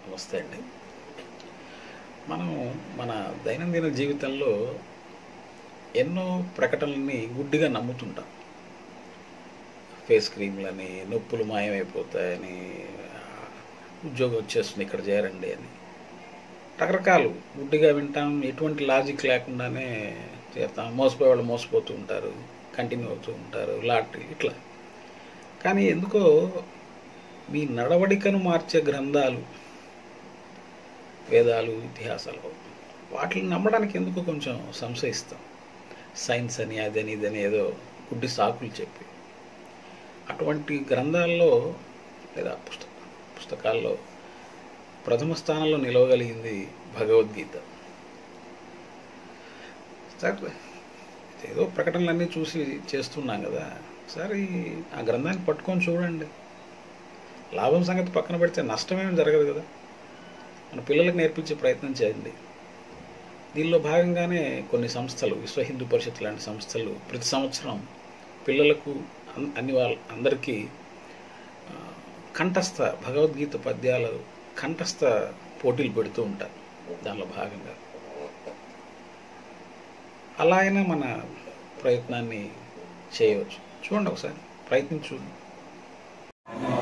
నమస్తే అండి మనం మన దైనందిన జీవితంలో ఎన్నో ప్రకటనలని గుడ్డిగా నమ్ముతుంటాం ఫేస్ క్రీమ్లని నొప్పులు మాయమైపోతాయని ఉద్యోగం వచ్చేస్తుంది ఇక్కడ చేరండి అని రకరకాలు గుడ్డిగా వింటాం ఎటువంటి లాజిక్ లేకుండానే చేస్తాం మోసపోయే వాళ్ళు మోసపోతూ ఉంటారు కంటిన్యూ అవుతూ ఉంటారు లాటరీ ఇట్లా కానీ ఎందుకో మీ నడవడికను మార్చే గ్రంథాలు వేదాలు ఇతిహాసాలు వాటిని నమ్మడానికి ఎందుకో కొంచెం సంశయిస్తాం సైన్స్ అని అదని ఇదని ఏదో గుడ్డి సాకులు చెప్పి అటువంటి గ్రంథాల్లో లేదా పుస్తక పుస్తకాల్లో ప్రథమ స్థానంలో నిలవగలిగింది భగవద్గీత సరే ఏదో ప్రకటనలన్నీ చూసి చేస్తున్నాం కదా సరే ఆ గ్రంథాన్ని పట్టుకొని చూడండి లాభం సంగతి పక్కన పెడితే నష్టమేం జరగదు కదా మన పిల్లలకు నేర్పించే ప్రయత్నం చేయండి దీనిలో భాగంగానే కొన్ని సంస్థలు విశ్వ హిందూ పరిషత్ లాంటి సంస్థలు ప్రతి సంవత్సరం పిల్లలకు అన్- అన్ని వాళ్ళ అందరికీ ఆ, కంఠస్థ భగవద్గీత పద్యాలు కంఠస్థ పోటీలు పెడుతూ ఉంటారు దానిలో భాగంగా అలా అయినా మన ప్రయత్నాన్ని చేయవచ్చు చూడండి ఒకసారి ప్రయత్నించి చూడండి